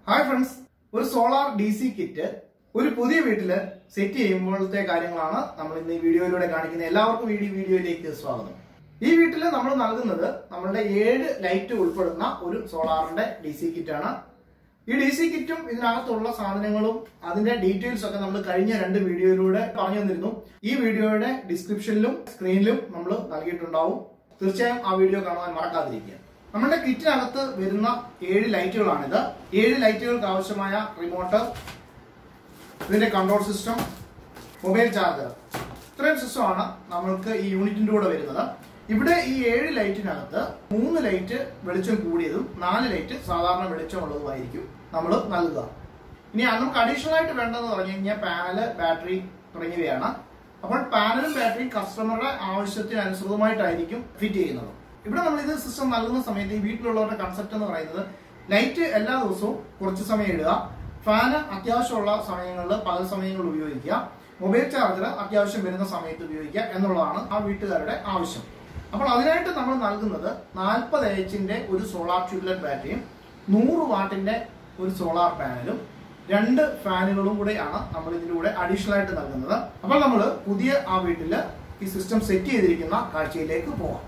hi friends ഒരു solar D C kit ഒരു പുതിയ വീട്ടില് സെറ്റ് ചെയ്യുമ്പോഴത്തെ കാര്യങ്ങളാണ് നമ്മൾ ഇന്ന് ഈ വീഡിയോയിലൂടെ കാണിക്കുന്നത് എല്ലാവർക്കും ഈ വീഡിയോയിലേക്ക് സ്വാഗതം ഈ വീട്ടിൽ നമ്മൾ നൽകുന്നത് നമ്മളുടെ ഏഴ് ലൈറ്റ് ഉൾപ്പെടുന്ന ഒരു സോളാറിന്റെ ഡി സി കിറ്റ് ആണ് ഈ ഡി സി കിറ്റും ഇതിനകത്തുള്ള സാധനങ്ങളും അതിന്റെ ഡീറ്റെയിൽസ് ഒക്കെ നമ്മൾ കഴിഞ്ഞ രണ്ട് വീഡിയോയിലൂടെ പറഞ്ഞു തന്നിരുന്നു ഈ വീഡിയോയുടെ ഡിസ്ക്രിപ്ഷനിലും സ്ക്രീനിലും നമ്മൾ നൽകിയിട്ടുണ്ടാവും തീർച്ചയായും ആ വീഡിയോ കാണുവാൻ മറക്കാതിരിക്കുക നമ്മുടെ കിറ്റിനകത്ത് വരുന്ന ഏഴ് ലൈറ്റുകളാണിത് ഏഴ് ലൈറ്റുകൾക്ക് ആവശ്യമായ റിമോട്ട് ഇതിന്റെ കൺട്രോൾ സിസ്റ്റം മൊബൈൽ ചാർജർ ഇത്രയും സിസ്റ്റമാണ് നമ്മൾക്ക് ഈ യൂണിറ്റിന്റെ കൂടെ വരുന്നത് ഇവിടെ ഈ ഏഴ് ലൈറ്റിനകത്ത് മൂന്ന് ലൈറ്റ് വെളിച്ചം കൂടിയതും നാല് ലൈറ്റ് സാധാരണ വെളിച്ചമുള്ളതുമായിരിക്കും നമ്മൾ നൽകുക ഇനി അത് നമുക്ക് അഡീഷണൽ ആയിട്ട് വേണ്ടതെന്ന് പറഞ്ഞു കഴിഞ്ഞാൽ പാനല് ബാറ്ററി തുടങ്ങിയവയാണ് അപ്പോൾ പാനലും ബാറ്ററിയും കസ്റ്റമറുടെ ആവശ്യത്തിനനുസൃതമായിട്ടായിരിക്കും ഫിറ്റ് ചെയ്യുന്നത് ഇവിടെ നമ്മൾ ഇത് സിസ്റ്റം നൽകുന്ന സമയത്ത് ഈ വീട്ടിലുള്ളവരുടെ കൺസെപ്റ്റ് എന്ന് പറയുന്നത് ലൈറ്റ് എല്ലാ ദിവസവും കുറച്ച് സമയം ഇടുക ഫാന് അത്യാവശ്യമുള്ള സമയങ്ങളിൽ പകൽ സമയങ്ങളിൽ ഉപയോഗിക്കുക മൊബൈൽ ചാർജർ അത്യാവശ്യം വരുന്ന സമയത്ത് ഉപയോഗിക്കുക എന്നുള്ളതാണ് ആ വീട്ടുകാരുടെ ആവശ്യം അപ്പോൾ അതിനായിട്ട് നമ്മൾ നൽകുന്നത് നാൽപ്പത് എച്ചിന്റെ ഒരു സോളാർ ട്യൂബ്ലെറ്റ് ബാറ്ററിയും നൂറ് വാട്ടിന്റെ ഒരു സോളാർ പാനലും രണ്ട് ഫാനുകളും കൂടെയാണ് നമ്മൾ ഇതിലൂടെ അഡീഷണൽ ആയിട്ട് നൽകുന്നത് അപ്പോൾ നമ്മൾ പുതിയ ആ വീട്ടില് ഈ സിസ്റ്റം സെറ്റ് ചെയ്തിരിക്കുന്ന കാഴ്ചയിലേക്ക് പോകാം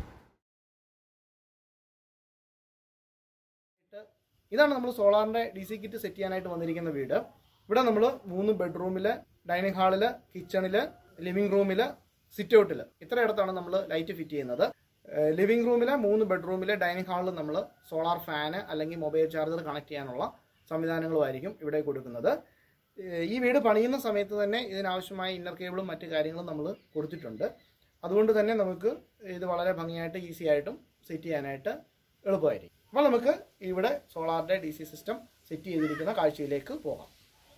ഇതാണ് നമ്മൾ സോളാറിന്റെ ഡി സി കിറ്റ് സെറ്റ് ചെയ്യാനായിട്ട് വന്നിരിക്കുന്ന വീട് ഇവിടെ നമ്മൾ മൂന്ന് ബെഡ്റൂമില് ഡൈനിങ് ഹാളില് കിച്ചണില് ലിവിംഗ് റൂമില് സിറ്റ് ഔട്ടില് ഇത്രയിടത്താണ് നമ്മൾ ലൈറ്റ് ഫിറ്റ് ചെയ്യുന്നത് ലിവിംഗ് റൂമിലെ മൂന്ന് ബെഡ്റൂമിലെ ഡൈനിങ് ഹാളിൽ നമ്മൾ സോളാർ ഫാന് അല്ലെങ്കിൽ മൊബൈൽ ചാർജർ കണക്ട് ചെയ്യാനുള്ള സംവിധാനങ്ങളുമായിരിക്കും ഇവിടെ കൊടുക്കുന്നത് ഏഹ് ഈ വീട് പണിയുന്ന സമയത്ത് തന്നെ ഇതിനാവശ്യമായ ഇന്നർ കേബിളും മറ്റു കാര്യങ്ങളും നമ്മൾ കൊടുത്തിട്ടുണ്ട് അതുകൊണ്ട് തന്നെ നമുക്ക് ഇത് വളരെ ഭംഗിയായിട്ട് ഈസി ആയിട്ടും സെറ്റ് ചെയ്യാനായിട്ട് എളുപ്പമായിരിക്കും അപ്പോൾ നമുക്ക് ഇവിടെ സോളാറിന്റെ ഡി സി സിസ്റ്റം സെറ്റ് ചെയ്തിരിക്കുന്ന കാഴ്ചയിലേക്ക് പോകാം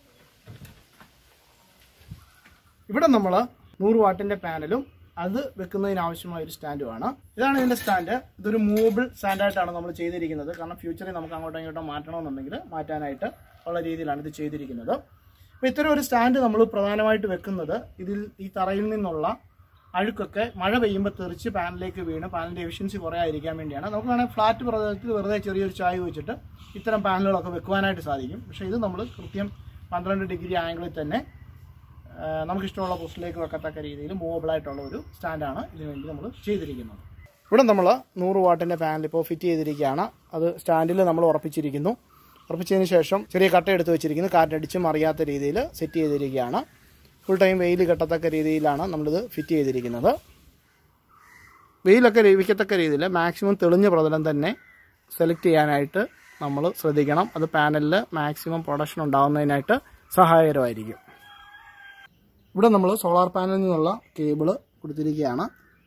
ഇവിടെ നമ്മൾ നൂറ് വാട്ടിന്റെ പാനലും അത് വെക്കുന്നതിനാവശ്യമായ ഒരു സ്റ്റാൻഡുമാണ് ഇതാണ് ഇതിന്റെ സ്റ്റാൻഡ് ഇതൊരു മൂവബിൾ സ്റ്റാൻഡായിട്ടാണ് നമ്മൾ ചെയ്തിരിക്കുന്നത് കാരണം ഫ്യൂച്ചറിൽ നമുക്ക് അങ്ങോട്ടോ ഇങ്ങോട്ടോ മാറ്റണമെന്നുണ്ടെങ്കിൽ മാറ്റാനായിട്ട് ഉള്ള രീതിയിലാണ് ഇത് ചെയ്തിരിക്കുന്നത് അപ്പോൾ ഇത്തരം ഒരു സ്റ്റാൻഡ് നമ്മൾ പ്രധാനമായിട്ട് വെക്കുന്നത് ഇതിൽ ഈ തറയിൽ നിന്നുള്ള അഴുക്കൊക്കെ മഴ പെയ്യുമ്പോൾ തെറിച്ച് പാനലിലേക്ക് വീണ് പാനലിന്റെ എഫിഷ്യൻസി കുറയാതിരിക്കാൻ വേണ്ടിയാണ് നമുക്ക് വേണമെങ്കിൽ ഫ്ലാറ്റ് പ്രതലത്തിൽ വെറുതെ ചെറിയൊരു ചായ വെച്ചിട്ട് ഇത്തരം പാനലുകളൊക്കെ വെക്കുവാനായിട്ട് സാധിക്കും പക്ഷേ ഇത് നമ്മൾ കൃത്യം പന്ത്രണ്ട് ഡിഗ്രി ആംഗിളിൽ തന്നെ ആ, നമുക്കിഷ്ടമുള്ള പൊസിഷനിലേക്ക് വെക്കത്തക്ക രീതിയിൽ മൂവബിൾ ആയിട്ടുള്ള ഒരു സ്റ്റാൻഡാണ് ഇതിനു വേണ്ടി നമ്മൾ ചെയ്തിരിക്കുന്നത് ഇവിടെ നമ്മൾ നൂറ് വാട്ടിന്റെ പാനൽ ഇപ്പോൾ ഫിറ്റ് ചെയ്തിരിക്കുകയാണ് അത് സ്റ്റാൻഡിൽ നമ്മൾ ഉറപ്പിച്ചിരിക്കുന്നു ഉറപ്പിച്ചതിന് ശേഷം ചെറിയ കട്ട എടുത്ത് വെച്ചിരിക്കുന്നു കാറ്റടിച്ചും അറിയാത്ത രീതിയിൽ സെറ്റ് ചെയ്തിരിക്കുകയാണ് ഫുൾ ടൈം വെയിൽ കെട്ടത്തക്ക രീതിയിലാണ് നമ്മളിത് ഫിറ്റ് ചെയ്തിരിക്കുന്നത് വെയിലൊക്കെ ലഭിക്കത്തക്ക രീതിയിൽ മാക്സിമം തെളിഞ്ഞ പ്രതലം തന്നെ സെലക്ട് ചെയ്യാനായിട്ട് നമ്മൾ ശ്രദ്ധിക്കണം അത് പാനലിൽ മാക്സിമം പ്രൊഡക്ഷൻ ഉണ്ടാകുന്നതിനായിട്ട് സഹായകരമായിരിക്കും ഇവിടെ നമ്മൾ സോളാർ പാനലിൽ നിന്നുള്ള കേബിള് കൊടുത്തിരിക്കുകയാണ്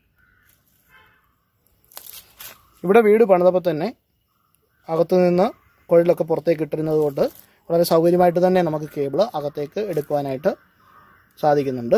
ഇവിടെ വീട് പണിതപ്പോൾ തന്നെ അകത്തു നിന്ന് കുഴലൊക്കെ പുറത്തേക്ക് ഇട്ടിരുന്നത് കൊണ്ട് വളരെ സൗകര്യമായിട്ട് തന്നെ നമുക്ക് കേബിള് അകത്തേക്ക് എടുക്കുവാനായിട്ട് സാധിക്കുന്നുണ്ട്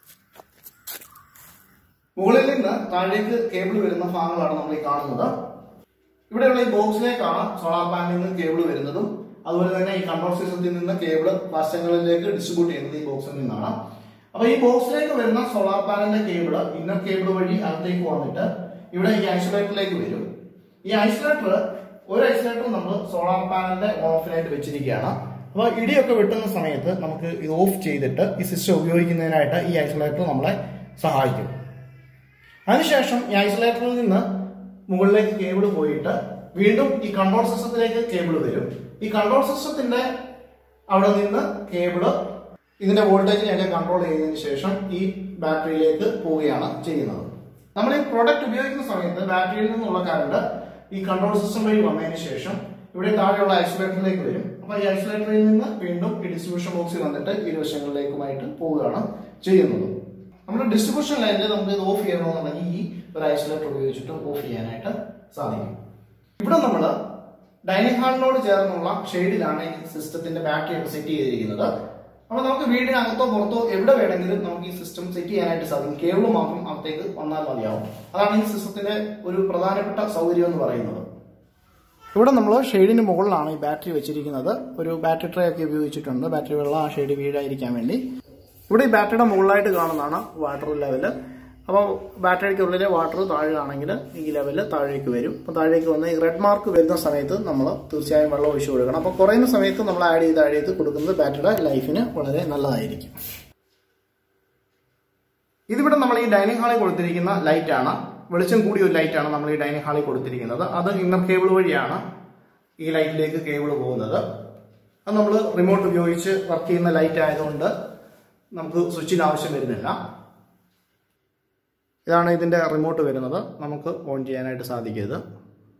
മുകളിൽ നിന്ന് താഴേക്ക് കേബിൾ വരുന്ന ഭാഗങ്ങളാണ് നമ്മൾ ഈ കാണുന്നത് ഇവിടെയുള്ള ഈ ബോക്സിലേക്കാണ് സോളാർ പാനലിൽ നിന്ന് കേബിൾ വരുന്നതും അതുപോലെ തന്നെ ഈ കൺട്രോൾ സിസ്റ്റത്തിൽ നിന്ന് കേബിൾ വശങ്ങളിലേക്ക് ഡിസ്ട്രിബ്യൂട്ട് ചെയ്യുന്നത് ഈ ബോക്സിൽ നിന്നാണ് അപ്പൊ ഈ ബോക്സിലേക്ക് വരുന്ന സോളാർ പാനലിന്റെ കേബിള് ഇന്നർ കേബിൾ വഴി അകത്തേക്ക് വന്നിട്ട് ഇവിടെ ഈ ഐസൊലേറ്ററിലേക്ക് വരും ഈ ഐസൊലേറ്റർ ഒരു ഐസൊലേറ്റർ നമ്മൾ സോളാർ പാനലിന്റെ ഓഫിനായിട്ട് വെച്ചിരിക്കുകയാണ് അപ്പൊ ഇടിയൊക്കെ വെട്ടുന്ന സമയത്ത് നമുക്ക് ഇത് ഓഫ് ചെയ്തിട്ട് ഈ സിസ്റ്റം ഉപയോഗിക്കുന്നതിനായിട്ട് ഈ ഐസൊലേറ്റർ നമ്മളെ സഹായിക്കും അതിനുശേഷം ഈ ഐസൊലേറ്ററിൽ നിന്ന് മുകളിലേക്ക് കേബിൾ പോയിട്ട് വീണ്ടും ഈ കൺട്രോൾ സിസ്റ്റത്തിലേക്ക് കേബിൾ വരും ഈ കൺട്രോൾ സിസ്റ്റത്തിന്റെ അവിടെ നിന്ന് കേബിള് ഇതിന്റെ വോൾട്ടേജിനെയൊക്കെ കൺട്രോൾ ചെയ്തതിനു ശേഷം ഈ ബാറ്ററിയിലേക്ക് പോവുകയാണ് ചെയ്യുന്നത് നമ്മൾ ഈ പ്രോഡക്റ്റ് ഉപയോഗിക്കുന്ന സമയത്ത് ബാറ്ററിയിൽ നിന്നുള്ള കറണ്ട് ഈ കൺട്രോൾ സിസ്റ്റം വഴി വന്നതിന് ശേഷം ഇവിടെ താഴെയുള്ള ഐസൊലേറ്ററിലേക്ക് വരും അപ്പൊ ഈ ഐസൊലേറ്ററിൽ നിന്ന് വീണ്ടും ഈ ഡിസ്ട്രിബ്യൂഷൻ ബോക്സിൽ വന്നിട്ട് ഇരുവശങ്ങളിലേക്കുമായിട്ട് പോവുകയാണ് ചെയ്യുന്നത് നമ്മുടെ ഡിസ്ട്രിബ്യൂഷൻ ലൈനിൽ നമുക്ക് ഇത് ഓഫ് ചെയ്യണമെന്നുണ്ടെങ്കിൽ ഈ ഒരു ഐസൊലേറ്റർ ഉപയോഗിച്ചിട്ട് ഓഫ് ചെയ്യാനായിട്ട് സാധിക്കും ഇവിടെ നമ്മൾ ഡൈനിങ് ഹാളിനോട് ചേർന്നുള്ള ഷെയ്ഡിലാണ് ഈ സിസ്റ്റത്തിന്റെ ബാറ്ററി ഒക്കെ സെറ്റ് ചെയ്തിരിക്കുന്നത് അപ്പോൾ നമുക്ക് വീടിനകത്തോ പുറത്തോ എവിടെ വേണമെങ്കിലും നമുക്ക് ഈ സിസ്റ്റം സെറ്റ് ചെയ്യാനായിട്ട് സാധിക്കും കേബിൾ മാത്രം അകത്തേക്ക് വന്നാൽ മതിയാവും അതാണ് ഈ സിസ്റ്റത്തിന്റെ ഒരു പ്രധാനപ്പെട്ട സൗകര്യം എന്ന് പറയുന്നത് ഇവിടെ നമ്മൾ ഷെയ്ഡിന് മുകളിലാണ് ഈ ബാറ്ററി വെച്ചിരിക്കുന്നത് ഒരു ബാറ്ററി ട്രേ ഒക്കെ ഉപയോഗിച്ചിട്ടുണ്ട് ബാറ്ററി വെള്ളം ആ ഷെയ്ഡ് വീഴാതിരിക്കാൻ വേണ്ടി ഇവിടെ ഈ ബാറ്ററിയുടെ മുകളിലായിട്ട് കാണുന്നതാണ് വാട്ടർ ലെവല് അപ്പോൾ ബാറ്ററിക്കുള്ളിലെ വാട്ടർ താഴെയാണെങ്കിൽ ഈ ലെവലിൽ താഴേക്ക് വരും അപ്പോൾ താഴേക്ക് വന്ന് ഈ റെഡ് മാർക്ക് വരുന്ന സമയത്ത് നമ്മൾ തീർച്ചയായും വെള്ളം ഒഴിച്ചു കൊടുക്കണം അപ്പോൾ കുറയുന്ന സമയത്ത് നമ്മൾ ആഡ് ചെയ്ത് ആഡ് ചെയ്ത് കൊടുക്കുന്നത് ബാറ്ററിയുടെ ലൈഫിന് വളരെ നല്ലതായിരിക്കും ഇതിവിടെ നമ്മൾ ഈ ഡൈനിങ് ഹാളിൽ കൊടുത്തിരിക്കുന്ന ലൈറ്റാണ് വെളിച്ചം കൂടിയ ഒരു ലൈറ്റാണ് നമ്മൾ ഈ ഡൈനിങ് ഹാളിൽ കൊടുത്തിരിക്കുന്നത് അത് ഇന്നർ കേബിൾ വഴിയാണ് ഈ ലൈറ്റിലേക്ക് കേബിൾ പോകുന്നത് അത് നമ്മൾ റിമോട്ട് ഉപയോഗിച്ച് വർക്ക് ചെയ്യുന്ന ലൈറ്റ് ആയതുകൊണ്ട് നമുക്ക് സ്വിച്ചിന് ആവശ്യം വരുന്നില്ല ഇതാണ് ഇതിന്റെ റിമോട്ട് വരുന്നത് നമുക്ക് ഓൺ ചെയ്യാനായിട്ട് സാധിക്കും ഇത്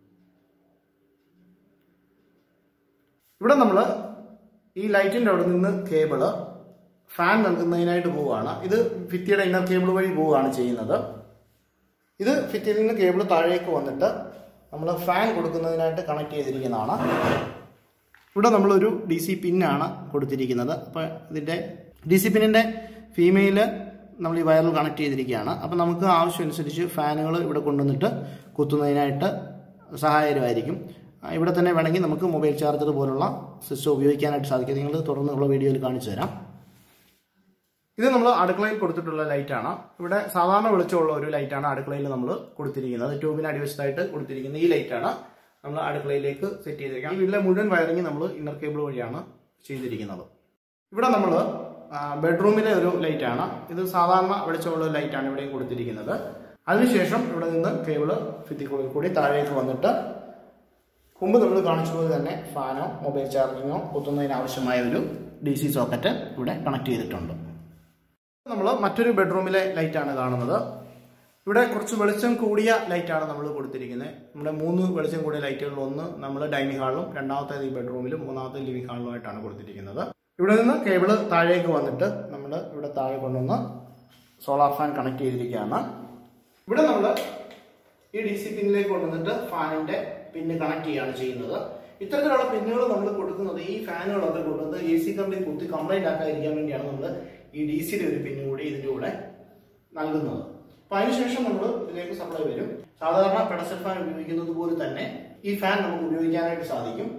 ഇവിടെ നമ്മൾ ഈ ലൈറ്റിന്റെ അവിടെ നിന്ന് കേബിള് ഫാൻ നൽകുന്നതിനായിട്ട് പോവുകയാണ് ഇത് ഭിത്തിയുടെ ഇന്നർ കേബിൾ വഴി പോവുകയാണ് ചെയ്യുന്നത് ഇത് ഭിത്തിയിൽ നിന്ന് കേബിൾ താഴേക്ക് വന്നിട്ട് നമ്മൾ ഫാൻ കൊടുക്കുന്നതിനായിട്ട് കണക്ട് ചെയ്തിരിക്കുന്നതാണ് ഇവിടെ നമ്മളൊരു ഡി സി പിന്നാണ് കൊടുത്തിരിക്കുന്നത് അപ്പോൾ ഇതിൻ്റെ ഡി സി പിന്നിൻ്റെ ഫീമെയിൽ നമ്മൾ ഈ വയറിൽ കണക്ട് ചെയ്തിരിക്കുകയാണ് അപ്പോൾ നമുക്ക് ആവശ്യമനുസരിച്ച് ഫാനുകൾ ഇവിടെ കൊണ്ടുവന്നിട്ട് കുത്തുന്നതിനായിട്ട് സഹായകരമായിരിക്കും ആ, ഇവിടെ തന്നെ വേണമെങ്കിൽ നമുക്ക് മൊബൈൽ ചാർജർ പോലുള്ള സിസ്റ്റം ഉപയോഗിക്കാനായിട്ട് സാധിക്കും നിങ്ങൾ തുടർന്നുള്ള വീഡിയോയിൽ കാണിച്ചു തരാം ഇത് നമ്മൾ അടുക്കളയിൽ കൊടുത്തിട്ടുള്ള ലൈറ്റാണ് ഇവിടെ സാധാരണ വെളിച്ചമുള്ള ഒരു ലൈറ്റാണ് അടുക്കളയിൽ നമ്മൾ കൊടുത്തിരിക്കുന്നത് ട്യൂബിന് അടിവശത്തായിട്ട് കൊടുത്തിരിക്കുന്ന ഈ ലൈറ്റാണ് നമ്മൾ അടുക്കളയിലേക്ക് സെറ്റ് ചെയ്തിരിക്കുന്നത് ഈ വീട്ടിലെ മുഴുവൻ വയറിങ് നമ്മൾ ഇന്നർ കേബിൾ വഴിയാണ് ചെയ്തിരിക്കുന്നത് ഇവിടെ നമ്മൾ ബെഡ്റൂമിലെ ഒരു ലൈറ്റാണ് ഇത് സാധാരണ വെളിച്ചമുള്ള ഒരു ലൈറ്റാണ് ഇവിടെയും കൊടുത്തിരിക്കുന്നത് അതിനുശേഷം ഇവിടെ നിന്ന് കേബിള് ഭിത്തിക്കുള്ളിൽ കൂടി താഴേക്ക് വന്നിട്ട് മുമ്പ് നമ്മൾ കാണിച്ചതുപോലെ തന്നെ ഫാനോ മൊബൈൽ ചാർജിങ്ങോ കുത്തുന്നതിന് ആവശ്യമായ ഒരു ഡി സി സോക്കറ്റ് ഇവിടെ കണക്ട് ചെയ്തിട്ടുണ്ട് നമ്മൾ മറ്റൊരു ബെഡ്റൂമിലെ ലൈറ്റാണ് കാണുന്നത് ഇവിടെ കുറച്ച് വെളിച്ചം കൂടിയ ലൈറ്റാണ് നമ്മൾ കൊടുത്തിരിക്കുന്നത് നമ്മുടെ മൂന്ന് വെളിച്ചം കൂടിയ ലൈറ്റുകളിൽ ഒന്ന് നമ്മൾ ഡൈനിങ് ഹാളിലും രണ്ടാമത്തേത് ഈ ബെഡ്റൂമിലും മൂന്നാമത്തെ ലിവിംഗ് ഹാളിലുമായിട്ടാണ് കൊടുത്തിരിക്കുന്നത് ഇവിടെ നിന്ന് കേബിള് താഴേക്ക് വന്നിട്ട് നമ്മൾ ഇവിടെ താഴെ കൊണ്ടുവന്ന് സോളാർ ഫാൻ കണക്ട് ചെയ്തിരിക്കുകയാണ് ഇവിടെ നമ്മൾ ഈ ഡി സി പിന്നിലേക്ക് കൊണ്ടുവന്നിട്ട് ഫാനിന്റെ പിന്ന് കണക്ട് ചെയ്യുകയാണ് ചെയ്യുന്നത് ഇത്തരത്തിലുള്ള പിന്നുകൾ നമ്മൾ കൊടുക്കുന്നത് ഈ ഫാനുകളൊക്കെ കൊണ്ടുവന്ന് എ സി കമ്പനി കുത്തി കംപ്ലൈന്റ് ആക്കാതിരിക്കാൻ വേണ്ടിയാണ് നമ്മൾ ഈ ഡി സിയുടെ ഒരു പിന്നു കൂടി ഇതിന്റെ കൂടെ നൽകുന്നത് അപ്പൊ അതിനുശേഷം നമ്മൾ ഇതിലേക്ക് സപ്ലൈ വരും സാധാരണ പെഡസൽ ഫാൻ ഉപയോഗിക്കുന്നത് പോലെ തന്നെ ഈ ഫാൻ നമുക്ക് ഉപയോഗിക്കാനായിട്ട് സാധിക്കും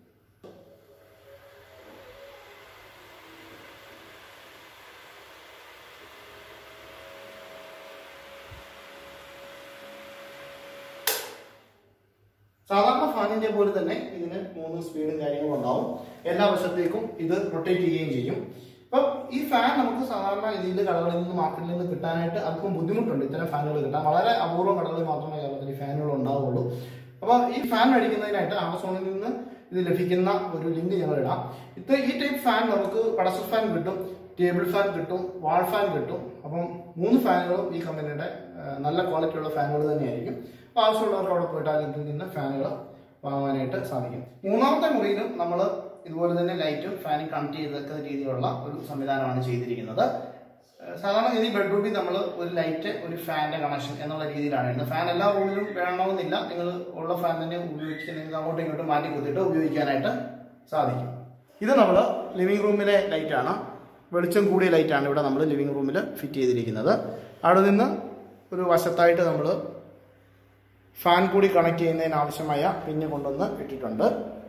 സാധാരണ ഫാനിന്റെ പോലെ തന്നെ ഇതിന് മൂന്ന് സ്പീഡും കാര്യങ്ങളും ഉണ്ടാവും എല്ലാ വശത്തേക്കും ഇത് റൊട്ടേറ്റ് ചെയ്യുകയും ചെയ്യും അപ്പം ഈ ഫാൻ നമുക്ക് സാധാരണ ഇതിന്റെ കടകളിൽ നിന്ന് മാർക്കറ്റിൽ നിന്ന് കിട്ടാനായിട്ട് അല്പം ബുദ്ധിമുട്ടുണ്ട് ഇത്തരം ഫാനുകൾ കിട്ടാൻ വളരെ അപൂർവം കടകളിൽ മാത്രമേ കേരളത്തിൽ ഈ ഫാനുകൾ ഉണ്ടാവുള്ളൂ അപ്പോൾ ഈ ഫാൻ മേടിക്കുന്നതിനായിട്ട് ആമസോണിൽ നിന്ന് ഇത് ലഭിക്കുന്ന ഒരു ലിങ്ക് ഞങ്ങൾ ഇടാം ഇത് ഈ ടൈപ്പ് ഫാൻ നമുക്ക് പടസൽ ഫാൻ കിട്ടും ടേബിൾ ഫാൻ കിട്ടും വാൾ ഫാൻ കിട്ടും അപ്പം മൂന്ന് ഫാനുകളും ഈ കമ്പനിയുടെ ആ, നല്ല ക്വാളിറ്റി ഉള്ള ഫാനുകൾ തന്നെയായിരിക്കും അപ്പോൾ ആവശ്യമുള്ളവർക്ക് അവിടെ പോയിട്ട് ആ ലിങ്കിൽ നിന്ന് ഫാനുകൾ വാങ്ങാനായിട്ട് സാധിക്കും മൂന്നാമത്തെ മുറിയിലും നമ്മൾ ഇതുപോലെ തന്നെ ലൈറ്റും ഫാനും കണക്ട് ചെയ്തൊക്കെ രീതിയിലുള്ള ഒരു സംവിധാനമാണ് ചെയ്തിരിക്കുന്നത് ഏഹ് സാധാരണ ഗതി ബെഡ്റൂമിൽ നമ്മൾ ഒരു ലൈറ്റ് ഒരു ഫാനിന്റെ കണക്ഷൻ എന്നുള്ള രീതിയിലാണ് ഇടുന്നത് ഫാൻ എല്ലാ റൂമിലും വേണമെന്നില്ല നിങ്ങൾ ഉള്ള ഫാൻ തന്നെ ഉപയോഗിച്ച് നിങ്ങൾക്ക് അങ്ങോട്ടും ഇങ്ങോട്ടും മാറ്റി കുത്തിയിട്ട് ഉപയോഗിക്കാനായിട്ട് സാധിക്കും ഇത് നമ്മൾ ലിവിംഗ് റൂമിലെ ലൈറ്റാണ് വെളിച്ചം കൂടിയ ലൈറ്റാണ് ഇവിടെ നമ്മൾ ലിവിംഗ് റൂമിൽ ഫിറ്റ് ചെയ്തിരിക്കുന്നത് അവിടെ നിന്ന് ഒരു വശത്തായിട്ട് നമ്മൾ ഫാൻ കൂടി കണക്ട് ചെയ്യുന്നതിന് ആവശ്യമായ പിന്ന് കൊണ്ടുവന്ന് ഇട്ടിട്ടുണ്ട്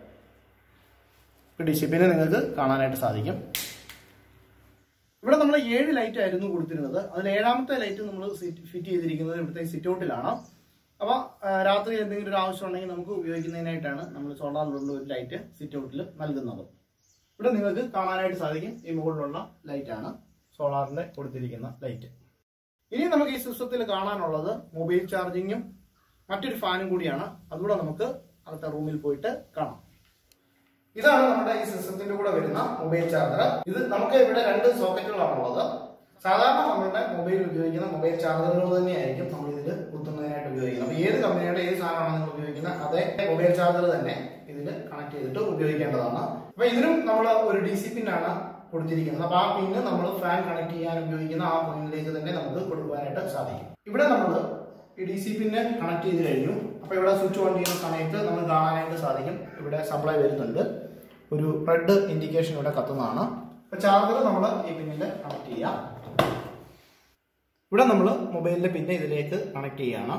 ഡി സി പിന്നെ നിങ്ങൾക്ക് കാണാനായിട്ട് സാധിക്കും ഇവിടെ നമ്മൾ ഏഴ് ലൈറ്റ് ആയിരുന്നു കൊടുത്തിരുന്നത് അതിൽ ഏഴാമത്തെ ലൈറ്റ് നമ്മൾ ഫിറ്റ് ചെയ്തിരിക്കുന്നത് ഇവിടുത്തെ സിറ്റ് ഔട്ടിലാണ് അപ്പൊ ആ, രാത്രി എന്തെങ്കിലും ഒരു ആവശ്യം ഉണ്ടെങ്കിൽ നമുക്ക് ഉപയോഗിക്കുന്നതിനായിട്ടാണ് നമ്മൾ സോളാറിലുള്ള ഒരു ലൈറ്റ് സിറ്റ് ഔട്ടിൽ നൽകുന്നത് ഇവിടെ നിങ്ങൾക്ക് കാണാനായിട്ട് സാധിക്കും ഈ മുകളിലുള്ള ലൈറ്റ് ആണ് സോളാറിന്റെ കൊടുത്തിരിക്കുന്ന ലൈറ്റ് ഇനി നമുക്ക് ഈ സിസ്റ്റത്തിൽ കാണാനുള്ളത് മൊബൈൽ ചാർജിങ്ങും മറ്റൊരു ഫാനും കൂടിയാണ് അതുകൂടെ നമുക്ക് അടുത്ത റൂമിൽ പോയിട്ട് കാണാം ഇതാണ് നമ്മുടെ ഈ സിസ്റ്റത്തിന്റെ കൂടെ വരുന്ന മൊബൈൽ ചാർജർ ഇത് നമുക്ക് ഇവിടെ രണ്ട് സോക്കറ്റുകളാണ് ഉള്ളത് സാധാരണ നമ്മളുടെ മൊബൈൽ ഉപയോഗിക്കുന്ന മൊബൈൽ ചാർജറുകൾ തന്നെയായിരിക്കും നമ്മൾ ഇതിൽ കുത്തുന്നതിനായിട്ട് ഉപയോഗിക്കുന്നത് അപ്പൊ ഏത് കമ്പനിയുടെ ഏത് സാധനമാണ് നിങ്ങൾ ഉപയോഗിക്കുന്നത് അതേ മൊബൈൽ ചാർജർ തന്നെ ഇതിൽ കണക്ട് ചെയ്തിട്ട് ഉപയോഗിക്കേണ്ടതാണ് അപ്പൊ ഇതിനും നമ്മൾ ഒരു ഡി സി പിന്നാണ് കൊടുത്തിരിക്കുന്നത് അപ്പൊ ആ പിന്ന് നമ്മൾ ഫാൻ കണക്ട് ചെയ്യാൻ ഉപയോഗിക്കുന്ന ആ പോയിന്റിലേക്ക് തന്നെ നമുക്ക് കൊടുക്കുവാനായിട്ട് സാധിക്കും ഇവിടെ നമ്മൾ ഈ ഡി സി പിന്നെ കണക്ട് ചെയ്ത് കഴിഞ്ഞു അപ്പൊ ഇവിടെ സ്വിച്ച് ഓൺ ചെയ്യുന്ന സമയത്ത് നമ്മൾ കാണാനായിട്ട് സാധിക്കും ഇവിടെ സപ്ലൈ വരുന്നുണ്ട് ഒരു റെഡ് ഇൻഡിക്കേഷൻ ഇവിടെ കത്തുന്നതാണ് അപ്പൊ ചാർജർ നമ്മൾ ഈ പിന്നിൽ കണക്ട് ചെയ്യാം ഇവിടെ നമ്മൾ മൊബൈലിന്റെ പിന്നെ ഇതിലേക്ക് കണക്ട് ചെയ്യാണ്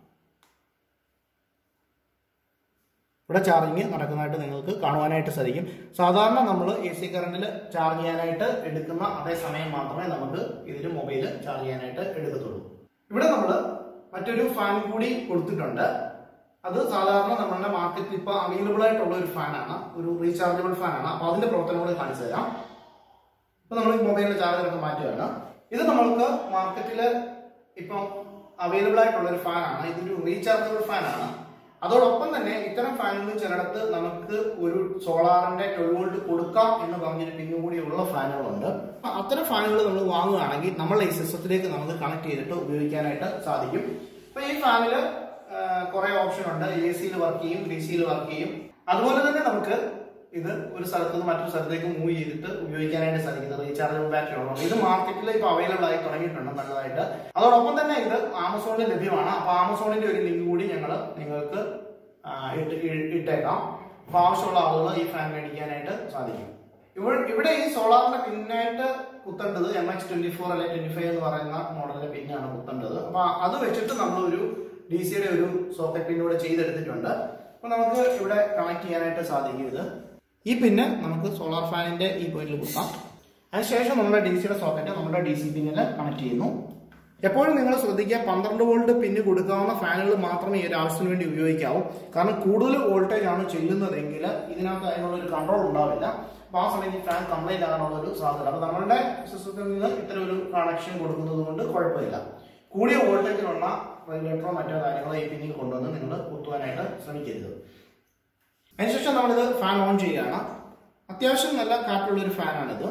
ഇവിടെ ചാർജിങ് നടക്കുന്നതായിട്ട് നിങ്ങൾക്ക് കാണുവാനായിട്ട് സാധിക്കും സാധാരണ നമ്മൾ എ സി കറണ്ടിൽ ചാർജ് ചെയ്യാനായിട്ട് എടുക്കുന്ന അതേ സമയം മാത്രമേ നമുക്ക് ഇതിൽ മൊബൈൽ ചാർജ് ചെയ്യാനായിട്ട് എടുക്കത്തുള്ളൂ ഇവിടെ നമ്മൾ മറ്റൊരു ഫാൻ കൂടി കൊടുത്തിട്ടുണ്ട് അത് സാധാരണ നമ്മളുടെ മാർക്കറ്റിൽ ഇപ്പൊ അവൈലബിൾ ആയിട്ടുള്ള ഒരു ഫാനാണ് ഒരു റീചാർജബിൾ ഫാനാണ് അപ്പൊ അതിന്റെ പ്രവർത്തനം കൂടി കാണിച്ചു തരാം ഇപ്പൊ നമ്മൾ മൊബൈലിന്റെ ചാർജറൊക്കെ മാറ്റുകയാണ് ഇത് നമ്മൾക്ക് മാർക്കറ്റിൽ ഇപ്പം അവൈലബിൾ ആയിട്ടുള്ള ഒരു ഫാനാണ് ഇതൊരു റീചാർജബിൾ ഫാനാണ് അതോടൊപ്പം തന്നെ ഇത്തരം ഫാനുകൾ ചിലയിടത്ത് നമുക്ക് ഒരു സോളാറിന്റെ ട്വൽവ് വോൾട്ട് കൊടുക്കാം എന്ന് പറഞ്ഞൊരു പിന്നും കൂടിയുള്ള ഫാനുകളുണ്ട് അപ്പൊ അത്തരം ഫാനുകൾ നമ്മൾ വാങ്ങുകയാണെങ്കിൽ നമ്മളെ ഈ സിസ്റ്റത്തിലേക്ക് നമുക്ക് കണക്ട് ചെയ്തിട്ട് ഉപയോഗിക്കാനായിട്ട് സാധിക്കും ഇപ്പൊ ഈ ഫാനില് കുറെ ഓപ്ഷൻ ഉണ്ട് എ സിയിൽ വർക്ക് ചെയ്യും ഡി സിയിൽ വർക്ക് ചെയ്യും അതുപോലെ തന്നെ നമുക്ക് ഇത് ഒരു സ്ഥലത്ത് നിന്ന് മറ്റൊരു സ്ഥലത്തേക്ക് മൂവ് ചെയ്തിട്ട് ഉപയോഗിക്കാനായിട്ട് സാധിക്കുന്നത് റീചാർജബിൾ ബാറ്ററി ഉള്ളത് ഇത് മാർക്കറ്റിൽ ഇപ്പൊ അവൈലബിൾ ആയി തുടങ്ങിയിട്ടുണ്ട് നല്ലതായിട്ട് അതോടൊപ്പം തന്നെ ഇത് ആമസോണിൽ ലഭ്യമാണ് അപ്പൊ ആമസോണിന്റെ ഒരു ലിങ്ക് കൂടി ഞങ്ങൾ നിങ്ങൾക്ക് ആ, ഇട്ട് ഇ- ഇട്ടേക്കാം അപ്പൊ ആവശ്യമുള്ള ആളുകൾ ഈ ഫാൻ മേടിക്കാനായിട്ട് സാധിക്കും ഇവിടെ ഇവിടെ ഈ സോളാറിന്റെ പിന്നായിട്ട് കുത്തേണ്ടത് എം എച്ച് ട്വന്റി ഫോർ അല്ലെ ട്വന്റി ഫൈവ് എന്ന് പറയുന്ന മോഡലിന്റെ പിന്നാണ് കുത്തേണ്ടത് അപ്പൊ അത് വെച്ചിട്ട് നമ്മൾ ഒരു ഡി സിയുടെ ഒരു സോക്കറ്റ് പിന്നൂടെ ചെയ്തെടുത്തിട്ടുണ്ട് അപ്പൊ നമുക്ക് ഇവിടെ കണക്ട് ചെയ്യാനായിട്ട് സാധിക്കും ഇത് ഈ പിന്ന് നമുക്ക് സോളാർ ഫാനിന്റെ ഈ പോയിന്റിൽ കുത്താം അതിനുശേഷം നമ്മുടെ ഡി സിയുടെ സോക്കറ്റ് നമ്മുടെ ഡി സി പിന്നിൽ കണക്ട് ചെയ്യുന്നു എപ്പോഴും നിങ്ങൾ ശ്രദ്ധിക്കുക പന്ത്രണ്ട് വോൾട്ട് പിന്ന് കൊടുക്കാവുന്ന ഫാനുകൾ മാത്രമേ ഈ ഒരു ആവശ്യത്തിന് വേണ്ടി ഉപയോഗിക്കാവൂ കാരണം കൂടുതൽ വോൾട്ടേജ് ആണ് ചെല്ലുന്നതെങ്കിൽ ഇതിനകത്ത് അതിനുള്ള ഒരു കൺട്രോൾ ഉണ്ടാവില്ല അപ്പൊ ആ സമയത്ത് ഈ ഫാൻ കംപ്ലൈന്റ് ആകാനുള്ള ഒരു സാധ്യത അപ്പൊ നമ്മളുടെ സിസ്റ്റത്തിൽ നിന്ന് ഇത്തരം ഒരു കണക്ഷൻ കൊടുക്കുന്നത് കൊണ്ട് കുഴപ്പമില്ല കൂടിയ വോൾട്ടേജിലുള്ള റെഗുലേറ്ററോ മറ്റോ കാര്യങ്ങളോ ഈ പിന്നിൽ കൊണ്ടുവന്ന് നിങ്ങൾ കുത്തുവാനായിട്ട് ശ്രമിക്കരുത് അതിനുശേഷം നമ്മളിത് ഫാൻ ഓൺ ചെയ്യുകയാണ് അത്യാവശ്യം നല്ല കാറ്റുള്ള ഒരു ഫാനാണിത്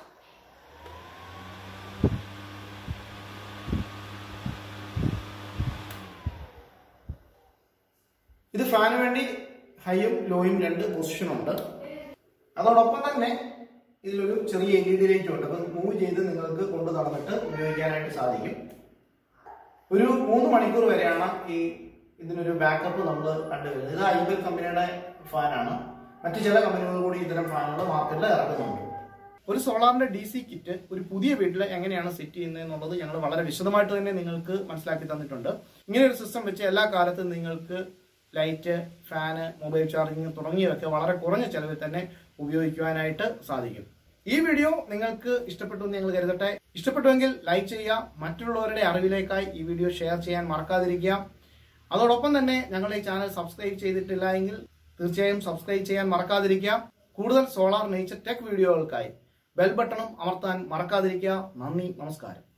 ഇത് ഫാന് വേണ്ടി ഹൈയും ലോയും രണ്ട് പൊസിഷൻ ഉണ്ട് അതോടൊപ്പം തന്നെ ഇതിലൊരു ചെറിയ എൽ ഇ ഡി ലൈറ്റും ഉണ്ട് അപ്പം മൂവ് ചെയ്ത് നിങ്ങൾക്ക് കൊണ്ടു നടന്നിട്ട് ഉപയോഗിക്കാനായിട്ട് സാധിക്കും ഒരു മൂന്ന് മണിക്കൂർ വരെയാണ് ഈ ഇതിനൊരു ബാക്കപ്പ് നമ്മൾ കണ്ടുവരുന്നത് ഇത് ഐബൽ കമ്പനിയുടെ ഫാനാണ് മറ്റു ചില കമ്പനികൾ കൂടി ഇത്തരം ഫാനുകൾ മാർക്കറ്റിൽ ഇറക്കുന്നുണ്ട് ഒരു സോളാറിന്റെ ഡി സി കിറ്റ് ഒരു പുതിയ വീട്ടിൽ എങ്ങനെയാണ് സെറ്റ് ചെയ്യുന്നത് എന്നുള്ളത് ഞങ്ങൾ വളരെ വിശദമായിട്ട് തന്നെ നിങ്ങൾക്ക് മനസ്സിലാക്കി തന്നിട്ടുണ്ട് ഇങ്ങനെ ഒരു സിസ്റ്റം വെച്ച് എല്ലാ കാലത്തും നിങ്ങൾക്ക് ലൈറ്റ് ഫാന് മൊബൈൽ ചാർജിങ് തുടങ്ങിയവയൊക്കെ വളരെ കുറഞ്ഞ ചെലവിൽ തന്നെ ഉപയോഗിക്കുവാനായിട്ട് സാധിക്കും ഈ വീഡിയോ നിങ്ങൾക്ക് ഇഷ്ടപ്പെട്ടു എന്ന് ഞങ്ങൾ കരുതട്ടെ ഇഷ്ടപ്പെട്ടുവെങ്കിൽ ലൈക്ക് ചെയ്യുക മറ്റുള്ളവരുടെ അറിവിലേക്കായി ഈ വീഡിയോ ഷെയർ ചെയ്യാൻ മറക്കാതിരിക്കുക അതോടൊപ്പം തന്നെ ഞങ്ങളുടെ ഈ ചാനൽ സബ്സ്ക്രൈബ് ചെയ്തിട്ടില്ല എങ്കിൽ തീർച്ചയായും സബ്സ്ക്രൈബ് ചെയ്യാൻ മറക്കാതിരിക്കുക കൂടുതൽ സോളാർ നേച്ചർ ടെക് വീഡിയോകൾക്കായി ബെൽ ബട്ടണും അമർത്താൻ മറക്കാതിരിക്കുക നന്ദി നമസ്കാരം